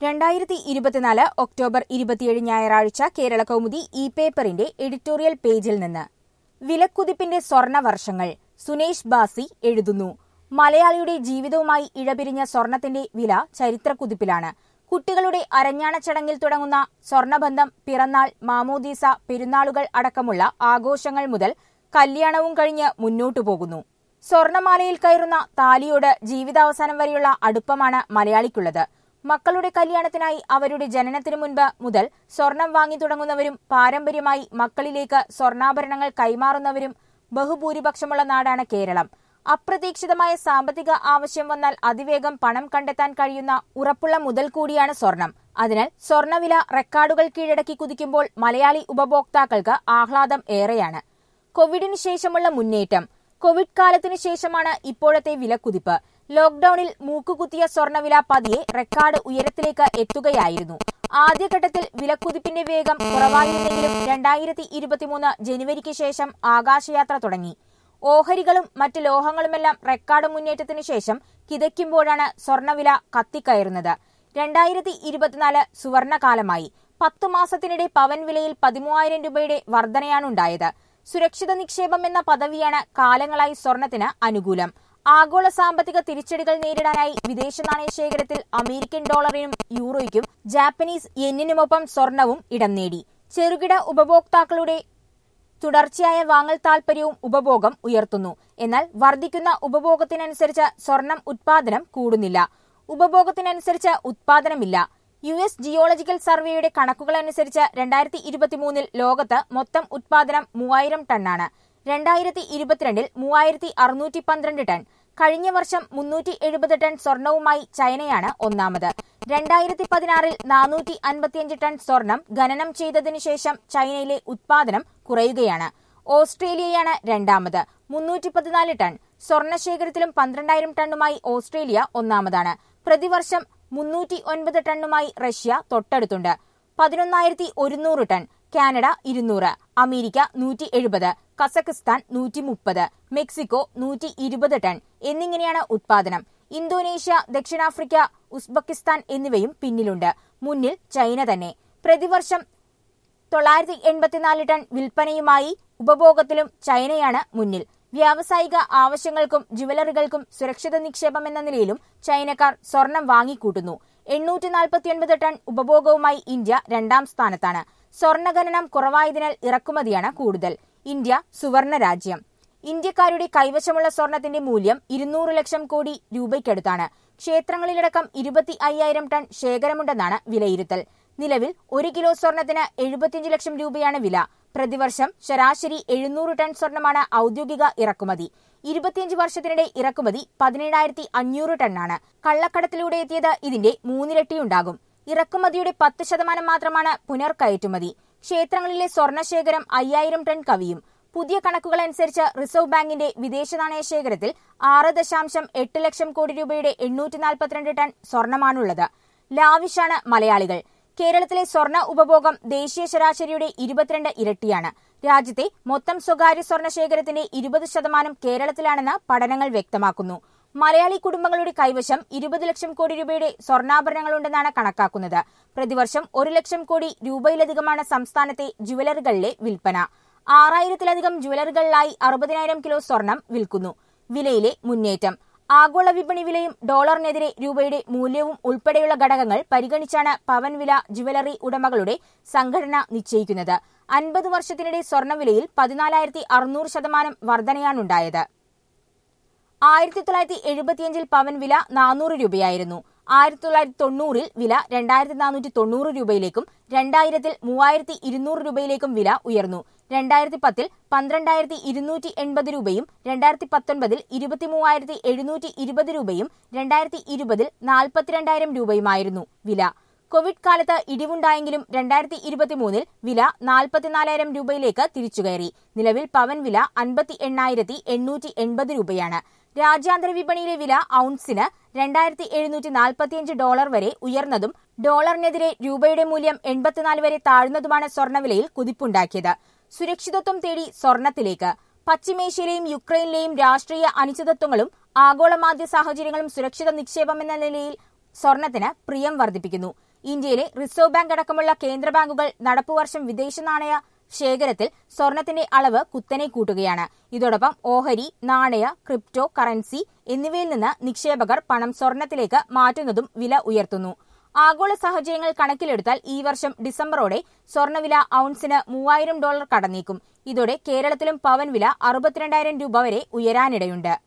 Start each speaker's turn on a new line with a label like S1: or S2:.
S1: രണ്ടായിരത്തി ഇരുപത്തിനാല് ഒക്ടോബർ ഇരുപത്തിയേഴ് ഞായറാഴ്ച കേരള കൗമുദി ഇ പേപ്പറിന്റെ എഡിറ്റോറിയൽ പേജിൽ നിന്ന് വിലക്കുതിപ്പിന്റെ സ്വർണവർഷങ്ങൾ സുനേഷ് ബാസി എഴുതുന്നു മലയാളിയുടെ ജീവിതവുമായി ഇഴപിരിഞ്ഞ സ്വർണത്തിന്റെ വില ചരിത്രക്കുതിപ്പിലാണ് കുട്ടികളുടെ അരഞ്ഞാണ ചടങ്ങിൽ തുടങ്ങുന്ന സ്വർണബന്ധം പിറന്നാൾ മാമോദീസ പെരുന്നാളുകൾ അടക്കമുള്ള ആഘോഷങ്ങൾ മുതൽ കല്യാണവും കഴിഞ്ഞ് മുന്നോട്ടു പോകുന്നു സ്വർണമാലയിൽ കയറുന്ന താലിയോട് ജീവിതാവസാനം വരെയുള്ള അടുപ്പമാണ് മലയാളിക്കുള്ളത് മക്കളുടെ കല്യാണത്തിനായി അവരുടെ ജനനത്തിനു മുൻപ് മുതൽ സ്വർണം വാങ്ങി തുടങ്ങുന്നവരും പാരമ്പര്യമായി മക്കളിലേക്ക് സ്വർണ്ണാഭരണങ്ങൾ കൈമാറുന്നവരും ബഹുഭൂരിപക്ഷമുള്ള നാടാണ് കേരളം അപ്രതീക്ഷിതമായ സാമ്പത്തിക ആവശ്യം വന്നാൽ അതിവേഗം പണം കണ്ടെത്താൻ കഴിയുന്ന ഉറപ്പുള്ള മുതൽ കൂടിയാണ് സ്വർണം അതിനാൽ സ്വർണവില റെക്കോർഡുകൾ കീഴടക്കി കുതിക്കുമ്പോൾ മലയാളി ഉപഭോക്താക്കൾക്ക് ആഹ്ലാദം ഏറെയാണ് കോവിഡിന് ശേഷമുള്ള മുന്നേറ്റം കോവിഡ് കാലത്തിന് ശേഷമാണ് ഇപ്പോഴത്തെ വിലക്കുതിപ്പ് ലോക്ഡൌണിൽ മൂക്കുകുത്തിയ സ്വർണവില പതിയെ റെക്കോർഡ് ഉയരത്തിലേക്ക് എത്തുകയായിരുന്നു ആദ്യഘട്ടത്തിൽ വിലക്കുതിപ്പിന്റെ വേഗം കുറവായിരുന്നെങ്കിലും രണ്ടായിരത്തി ഇരുപത്തിമൂന്ന് ജനുവരിക്ക് ശേഷം ആകാശയാത്ര തുടങ്ങി ഓഹരികളും മറ്റ് ലോഹങ്ങളുമെല്ലാം റെക്കോർഡ് മുന്നേറ്റത്തിനു ശേഷം കിതയ്ക്കുമ്പോഴാണ് സ്വർണവില കത്തിക്കയറുന്നത് രണ്ടായിരത്തി ഇരുപത്തിനാല് സുവർണകാലമായി പത്തു മാസത്തിനിടെ പവൻ വിലയിൽ പതിമൂവായിരം രൂപയുടെ വർധനയാണുണ്ടായത് സുരക്ഷിത നിക്ഷേപം എന്ന പദവിയാണ് കാലങ്ങളായി സ്വർണത്തിന് അനുകൂലം ആഗോള സാമ്പത്തിക തിരിച്ചടികൾ നേരിടാനായി വിദേശ നാണയ ശേഖരത്തിൽ അമേരിക്കൻ ഡോളറിനും യൂറോയ്ക്കും ജാപ്പനീസ് യെന്നിനുമൊപ്പം സ്വർണവും ഇടം നേടി ചെറുകിട ഉപഭോക്താക്കളുടെ തുടർച്ചയായ വാങ്ങൽ താൽപര്യവും ഉപഭോഗം ഉയർത്തുന്നു എന്നാൽ വർദ്ധിക്കുന്ന ഉപഭോഗത്തിനനുസരിച്ച് സ്വർണം ഉത്പാദനം കൂടുന്നില്ല ഉപഭോഗത്തിനനുസരിച്ച് ഉത്പാദനമില്ല യു എസ് ജിയോളജിക്കൽ സർവേയുടെ കണക്കുകളനുസരിച്ച് രണ്ടായിരത്തി ഇരുപത്തിമൂന്നിൽ ലോകത്ത് മൊത്തം ഉത്പാദനം മൂവായിരം ടണ്ണാണ് രണ്ടായിരത്തി ഇരുപത്തിരണ്ടിൽ മൂവായിരത്തി അറുന്നൂറ്റി പന്ത്രണ്ട് ടൺ കഴിഞ്ഞ വർഷം മുന്നൂറ്റി എഴുപത് ടൺ സ്വർണവുമായി ചൈനയാണ് ഒന്നാമത് രണ്ടായിരത്തി പതിനാറിൽ നാനൂറ്റി അൻപത്തിയഞ്ച് ടൺ സ്വർണം ഖനനം ചെയ്തതിനു ശേഷം ചൈനയിലെ ഉത്പാദനം കുറയുകയാണ് ഓസ്ട്രേലിയയാണ് രണ്ടാമത് മുന്നൂറ്റി പതിനാല് ടൺ സ്വർണശേഖരത്തിലും പന്ത്രണ്ടായിരം ടണ്ണുമായി ഓസ്ട്രേലിയ ഒന്നാമതാണ് പ്രതിവർഷം മുന്നൂറ്റി ഒൻപത് ടണ്ണുമായി റഷ്യ തൊട്ടടുത്തുണ്ട് പതിനൊന്നായിരത്തി ഒരുന്നൂറ് ടൺ കാനഡ ഇരുന്നൂറ് അമേരിക്ക നൂറ്റി എഴുപത് കസഖിസ്ഥാൻ നൂറ്റി മുപ്പത് മെക്സിക്കോ നൂറ്റി ഇരുപത് ടൺ എന്നിങ്ങനെയാണ് ഉത്പാദനം ഇന്തോനേഷ്യ ദക്ഷിണാഫ്രിക്ക ഉസ്ബെക്കിസ്ഥാൻ എന്നിവയും പിന്നിലുണ്ട് മുന്നിൽ ചൈന തന്നെ പ്രതിവർഷം തൊള്ളായിരത്തി എൺപത്തിനാല് ടൺ വിൽപ്പനയുമായി ഉപഭോഗത്തിലും ചൈനയാണ് മുന്നിൽ വ്യാവസായിക ആവശ്യങ്ങൾക്കും ജുവലറികൾക്കും സുരക്ഷിത നിക്ഷേപം എന്ന നിലയിലും ചൈനക്കാർ സ്വർണം വാങ്ങിക്കൂട്ടുന്നു എണ്ണൂറ്റി നാൽപ്പത്തിയൊൻപത് ടൺ ഉപഭോഗവുമായി ഇന്ത്യ രണ്ടാം സ്ഥാനത്താണ് സ്വർണ്ണഖനനം കുറവായതിനാൽ ഇറക്കുമതിയാണ് കൂടുതൽ ഇന്ത്യ സുവർണ രാജ്യം ഇന്ത്യക്കാരുടെ കൈവശമുള്ള സ്വർണത്തിന്റെ മൂല്യം ഇരുന്നൂറ് ലക്ഷം കോടി രൂപയ്ക്കടുത്താണ് ക്ഷേത്രങ്ങളിലടക്കം ഇരുപത്തി അയ്യായിരം ടൺ ശേഖരമുണ്ടെന്നാണ് വിലയിരുത്തൽ നിലവിൽ ഒരു കിലോ സ്വർണത്തിന് എഴുപത്തിയഞ്ച് ലക്ഷം രൂപയാണ് വില പ്രതിവർഷം ശരാശരി എഴുന്നൂറ് ടൺ സ്വർണമാണ് ഔദ്യോഗിക ഇറക്കുമതി ഇരുപത്തിയഞ്ച് വർഷത്തിനിടെ ഇറക്കുമതി പതിനേഴായിരത്തി അഞ്ഞൂറ് ടണ്ണാണ് കള്ളക്കടത്തിലൂടെ എത്തിയത് ഇതിന്റെ മൂന്നിരട്ടിയുണ്ടാകും ഇറക്കുമതിയുടെ പത്ത് ശതമാനം മാത്രമാണ് പുനർകയറ്റുമതി ക്ഷേത്രങ്ങളിലെ സ്വർണശേഖരം അയ്യായിരം ടൺ കവിയും പുതിയ കണക്കുകൾ അനുസരിച്ച് റിസർവ് ബാങ്കിന്റെ വിദേശ നാണയ ശേഖരത്തിൽ ആറ് ദശാംശം എട്ട് ലക്ഷം കോടി രൂപയുടെ എണ്ണൂറ്റി നാൽപ്പത്തിരണ്ട് ടൺ സ്വർണമാണുള്ളത് ലാവിഷാണ് മലയാളികൾ കേരളത്തിലെ സ്വർണ്ണ ഉപഭോഗം ദേശീയ ശരാശരിയുടെ ഇരുപത്തിരണ്ട് ഇരട്ടിയാണ് രാജ്യത്തെ മൊത്തം സ്വകാര്യ സ്വർണ്ണ ശേഖരത്തിന്റെ ഇരുപത് ശതമാനം കേരളത്തിലാണെന്ന് പഠനങ്ങൾ വ്യക്തമാക്കുന്നു മലയാളി കുടുംബങ്ങളുടെ കൈവശം ഇരുപത് ലക്ഷം കോടി രൂപയുടെ സ്വർണ്ണാഭരണങ്ങളുണ്ടെന്നാണ് കണക്കാക്കുന്നത് പ്രതിവർഷം ഒരു ലക്ഷം കോടി രൂപയിലധികമാണ് സംസ്ഥാനത്തെ ജുവലറികളിലെ വിൽപ്പന ആറായിരത്തിലധികം ജുവലറികളിലായി അറുപതിനായിരം കിലോ സ്വർണം വിൽക്കുന്നു വിലയിലെ മുന്നേറ്റം ആഗോള വിപണി വിലയും ഡോളറിനെതിരെ രൂപയുടെ മൂല്യവും ഉൾപ്പെടെയുള്ള ഘടകങ്ങൾ പരിഗണിച്ചാണ് പവൻ വില ജുവലറി ഉടമകളുടെ സംഘടന നിശ്ചയിക്കുന്നത് അൻപത് വർഷത്തിനിടെ സ്വർണ്ണവിലയിൽ പതിനാലായിരത്തി അറുന്നൂറ് ശതമാനം വർധനയാണുണ്ടായത് ആയിരത്തി തൊള്ളായിരത്തി എഴുപത്തിയഞ്ചിൽ പവൻ വില നാനൂറ് രൂപയായിരുന്നു ആയിരത്തി തൊള്ളായിരത്തി തൊണ്ണൂറിൽ വില രണ്ടായിരത്തി നാനൂറ്റി തൊണ്ണൂറ് രൂപയിലേക്കും രണ്ടായിരത്തിൽ മൂവായിരത്തി ഇരുന്നൂറ് രൂപയിലേക്കും വില ഉയർന്നു രണ്ടായിരത്തി പത്തിൽ പന്ത്രണ്ടായിരത്തി ഇരുന്നൂറ്റി എൺപത് രൂപയും രണ്ടായിരത്തി പത്തൊൻപതിൽ ഇരുപത്തി മൂവായിരത്തി എഴുന്നൂറ്റി ഇരുപത് രൂപയും രണ്ടായിരത്തി ഇരുപതിൽ നാൽപ്പത്തിരണ്ടായിരം രൂപയുമായിരുന്നു വില കോവിഡ് കാലത്ത് ഇടിവുണ്ടായെങ്കിലും രണ്ടായിരത്തി ഇരുപത്തിമൂന്നിൽ വില നാൽപ്പത്തിനാലായിരം രൂപയിലേക്ക് തിരിച്ചുകയറി നിലവിൽ പവൻ വില അൻപത്തി എണ്ണായിരത്തി എണ്ണൂറ്റി എൺപത് രൂപയാണ് രാജ്യാന്തര വിപണിയിലെ വില ഔൺസിന് രണ്ടായിരത്തി എഴുന്നൂറ്റി നാൽപ്പത്തിയഞ്ച് ഡോളർ വരെ ഉയർന്നതും ഡോളറിനെതിരെ രൂപയുടെ മൂല്യം എൺപത്തിനാല് വരെ താഴ്ന്നതുമാണ് സ്വർണ്ണവിലയിൽ കുതിപ്പുണ്ടാക്കിയത് സുരക്ഷിതത്വം തേടി സ്വർണത്തിലേക്ക് പശ്ചിമേഷ്യയിലെയും യുക്രൈനിലെയും രാഷ്ട്രീയ അനിശ്ചിതത്വങ്ങളും ആഗോള മാധ്യ സാഹചര്യങ്ങളും സുരക്ഷിത നിക്ഷേപം എന്ന നിലയിൽ സ്വർണത്തിന് പ്രിയം വർദ്ധിപ്പിക്കുന്നു ഇന്ത്യയിലെ റിസർവ് ബാങ്ക് അടക്കമുള്ള കേന്ദ്ര ബാങ്കുകൾ നടപ്പുവർഷം വിദേശ നാണയ ശേഖരത്തിൽ സ്വർണത്തിന്റെ അളവ് കുത്തനെ കൂട്ടുകയാണ് ഇതോടൊപ്പം ഓഹരി നാണയ ക്രിപ്റ്റോ കറൻസി എന്നിവയിൽ നിന്ന് നിക്ഷേപകർ പണം സ്വർണത്തിലേക്ക് മാറ്റുന്നതും വില ഉയർത്തുന്നു ആഗോള സാഹചര്യങ്ങൾ കണക്കിലെടുത്താൽ ഈ വർഷം ഡിസംബറോടെ സ്വർണ്ണവില ഔൺസിന് മൂവായിരം ഡോളർ കടന്നേക്കും ഇതോടെ കേരളത്തിലും പവൻ വില അറുപത്തിരണ്ടായിരം രൂപ വരെ ഉയരാനിടയുണ്ട്